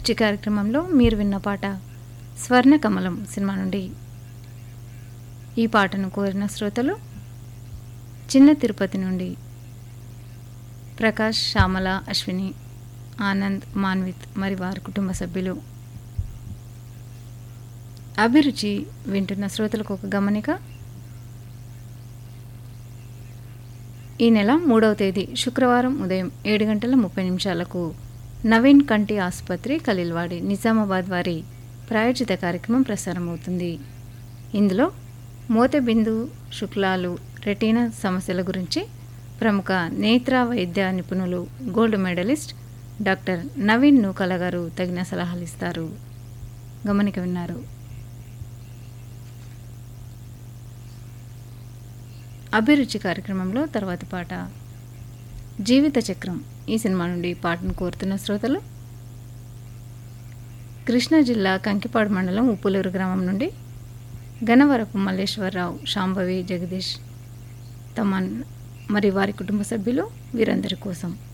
అభిరుచి కార్యక్రమంలో మీరు విన్న పాట స్వర్ణ కమలం సినిమా నుండి ఈ పాటను కోరిన శ్రోతలు చిన్న తిరుపతి నుండి ప్రకాష్ శ్యామల అశ్విని ఆనంద్ మాన్విత్ మరి వారి కుటుంబ సభ్యులు అభిరుచి వింటున్న శ్రోతలకు ఒక గమనిక ఈ నెల మూడవ తేదీ శుక్రవారం ఉదయం ఏడు గంటల ముప్పై నిమిషాలకు నవీన్ కంటి ఆసుపత్రి ఖలీల్వాడి నిజామాబాద్ వారి ప్రాయోజిత కార్యక్రమం ప్రసారమవుతుంది ఇందులో మోతెబిందు శుక్లాలు రెటీనా సమస్యల గురించి ప్రముఖ నేత్ర వైద్య నిపుణులు gold medalist doctor Naveen Nookala గారు తగిన సలహాలు ఇస్తారు గమనిక విన్నారు అభిరుచి కార్యక్రమంలో తర్వాతి పాట జీవిత చక్రం ఈ సినిమా నుండి ఈ పాటను కోరుతున్న శ్రోతలు కృష్ణా జిల్లా కంకిపాడు మండలం ఉప్పులూరు గ్రామం నుండి గణవరపు మల్లేశ్వరరావు శాంభవి జగదీష్ తమన్ మరి వారి కుటుంబ సభ్యులు వీరందరి కోసం